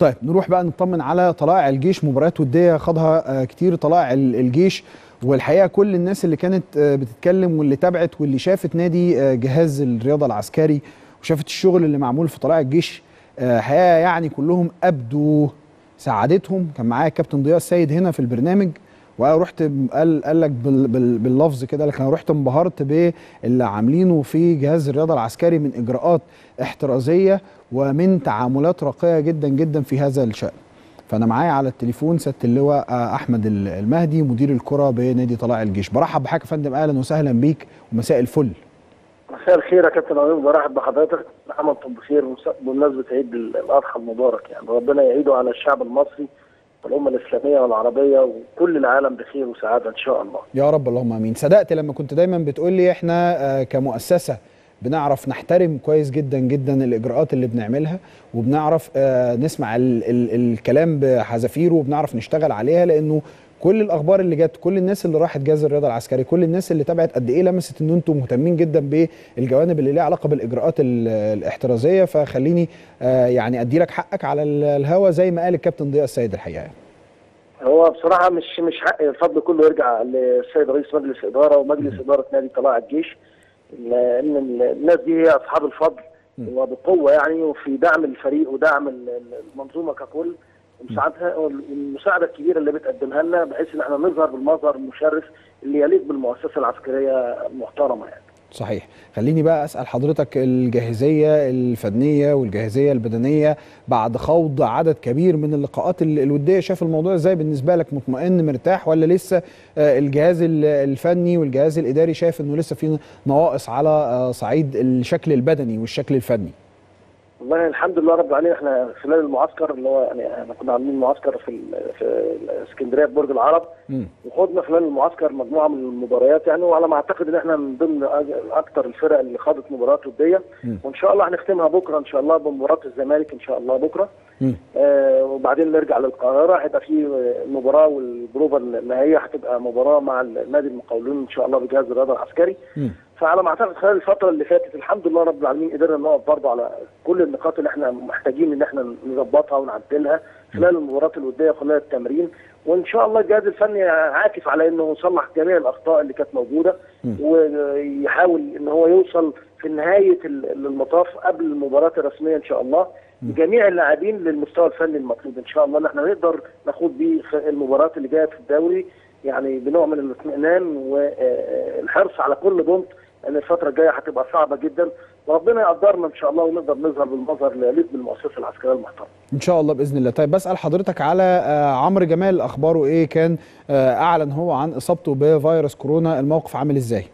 طيب نروح بقى نطمن على طلائع الجيش مباريات وديه خاضها كتير طلائع الجيش والحقيقه كل الناس اللي كانت بتتكلم واللي تابعت واللي شافت نادي جهاز الرياضه العسكري وشافت الشغل اللي معمول في طلائع الجيش حقيقه يعني كلهم ابدوا سعادتهم كان معايا الكابتن ضياء السيد هنا في البرنامج ورحت قال قال لك باللفظ كده لكن انا رحت انبهرت باللي عاملينه في جهاز الرياضه العسكري من اجراءات احترازيه ومن تعاملات راقيه جدا جدا في هذا الشان. فانا معايا على التليفون سياده اللواء احمد المهدي مدير الكره بنادي طلائع الجيش برحب بحضرتك يا فندم اهلا وسهلا بيك ومساء الفل. مساء الخير يا كابتن عمير برحب بحضرتك عملتم بخير بمناسبه عيد الاضحى المبارك يعني ربنا يعيده على الشعب المصري والامه الاسلاميه والعربيه وكل العالم بخير وسعاده ان شاء الله. يا رب اللهم امين، صدقت لما كنت دايما بتقول لي احنا كمؤسسه بنعرف نحترم كويس جدا جدا الاجراءات اللي بنعملها وبنعرف نسمع ال ال الكلام بحذافيره وبنعرف نشتغل عليها لانه كل الاخبار اللي جت كل الناس اللي راحت جهاز الرياضه العسكري كل الناس اللي تابعت قد ايه لمست ان انتم مهتمين جدا بالجوانب اللي ليها علاقه بالاجراءات الاحترازيه فخليني يعني ادي لك حقك على الهوا زي ما قال الكابتن ضياء السيد الحقيقه هو بصراحه مش مش حق الفضل كله يرجع للسيد رئيس مجلس اداره ومجلس اداره نادي طلائع الجيش لان الناس دي هي اصحاب الفضل وبقوه يعني وفي دعم الفريق ودعم المنظومه ككل ومساعدتها والمساعده الكبيره اللي بتقدمها لنا بحيث ان احنا نظهر بالمظهر المشرف اللي يليق بالمؤسسه العسكريه المحترمه يعني. صحيح خليني بقى اسال حضرتك الجاهزيه الفنيه والجاهزيه البدنيه بعد خوض عدد كبير من اللقاءات الوديه شايف الموضوع ازاي بالنسبه لك مطمئن مرتاح ولا لسه الجهاز الفني والجهاز الاداري شايف انه لسه في نواقص على صعيد الشكل البدني والشكل الفني والله الحمد لله رب العالمين احنا خلال المعسكر اللي هو يعني احنا كنا عاملين معسكر في في اسكندريه في برج العرب وخدنا خلال المعسكر مجموعه من المباريات يعني وعلى ما اعتقد ان احنا من ضمن اكثر الفرق اللي خاضت مباريات وديه وان شاء الله هنختمها بكره ان شاء الله بمباراه الزمالك ان شاء الله بكره آه وبعدين نرجع للقاهره هيبقى في المباراه والبروفه النهائيه هتبقى مباراه مع نادي المقاولون ان شاء الله بجهاز الرياضه العسكري فعلى ما اعتقد خلال الفتره اللي فاتت الحمد لله رب العالمين قدرنا نقف برضه على كل النقاط اللي احنا محتاجين ان احنا نظبطها ونعدلها خلال المباريات الوديه وخلال التمرين وان شاء الله الجهاز الفني عاكف على انه يصلح جميع الاخطاء اللي كانت موجوده ويحاول ان هو يوصل في نهايه المطاف قبل المباراه الرسميه ان شاء الله بجميع اللاعبين للمستوى الفني المطلوب ان شاء الله ان احنا نقدر نخوض بيه المباريات اللي جايه في الدوري يعني بنوع من الاطمئنان والحرص على كل بونت لان الفتره الجايه هتبقى صعبه جدا وربنا يقدرنا ان شاء الله ونقدر نظهر بالمظهر اللي يليق بالمؤسسه العسكريه المحترمه. ان شاء الله باذن الله، طيب بسال حضرتك على عمرو جمال اخباره ايه؟ كان اعلن هو عن اصابته بفيروس كورونا، الموقف عامل ازاي؟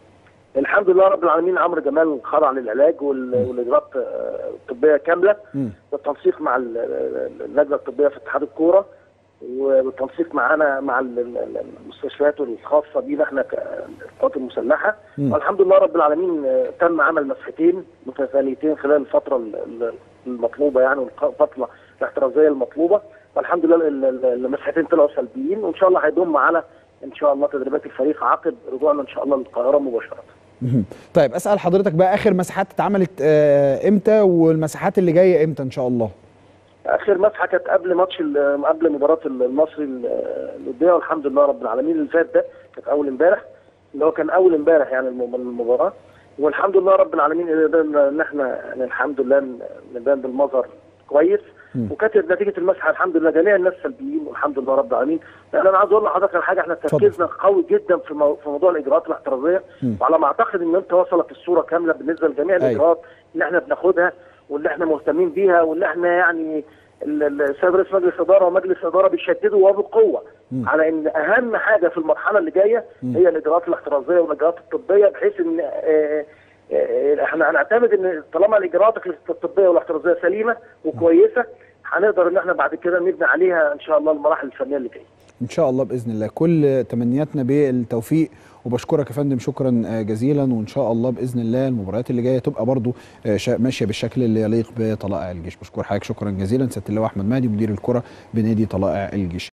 الحمد لله رب العالمين عمرو جمال خضع للعلاج والاجراءات الطبيه كامله بالتنسيق مع اللجنه الطبيه في اتحاد الكوره وبالتنسيق معانا مع المستشفيات الخاصه بينا احنا كالقوات المسلحه والحمد لله رب العالمين تم عمل مسحتين متتاليتين خلال الفتره المطلوبه يعني والفتره الاحترازيه المطلوبه والحمد لله المسحتين طلعوا سلبيين وان شاء الله هيضم معانا ان شاء الله تدريبات الفريق عقب رجوعنا ان شاء الله للقاهره مباشره. طيب اسال حضرتك بقى اخر مساحات اتعملت امتى والمساحات اللي جايه امتى ان شاء الله؟ اخر مسحه كانت قبل ماتش قبل مباراه المصري الوديه والحمد لله رب العالمين اللي فات ده كانت اول امبارح اللي هو كان اول امبارح يعني المباراه والحمد لله رب العالمين قدرنا ان احنا يعني الحمد لله نبان بالمظهر كويس وكانت نتيجه المسحه الحمد لله جميع الناس سلبيين والحمد لله رب العالمين لان انا عايز اقول لحضرتك على حاجه احنا تركيزنا قوي جدا في مو... في موضوع الاجراءات الاحترازيه وعلى ما اعتقد ان انت وصلت الصوره كامله بالنسبه لجميع الاجراءات اللي احنا بناخدها واللي احنا مهتمين بيها واللي احنا يعني السيد رئيس مجلس اداره ومجلس اداره بيشددوا وبقوه على ان اهم حاجه في المرحله اللي جايه هي الاجراءات الاحترازيه والاجراءات الطبيه بحيث ان اه اه احنا هنعتمد ان طالما الاجراءات الطبيه والاحترازيه سليمه وكويسه هنقدر ان احنا بعد كده نبني عليها ان شاء الله المراحل الفنيه اللي جايه. ان شاء الله باذن الله كل تمنياتنا بالتوفيق وبشكرك يا فندم شكرا جزيلا وان شاء الله باذن الله المباريات اللي جايه تبقى برضو ماشيه بالشكل اللي يليق بطلائع الجيش بشكر حضرتك شكرا جزيلا سياده اللواء احمد مهدي مدير الكره بنادي طلائع الجيش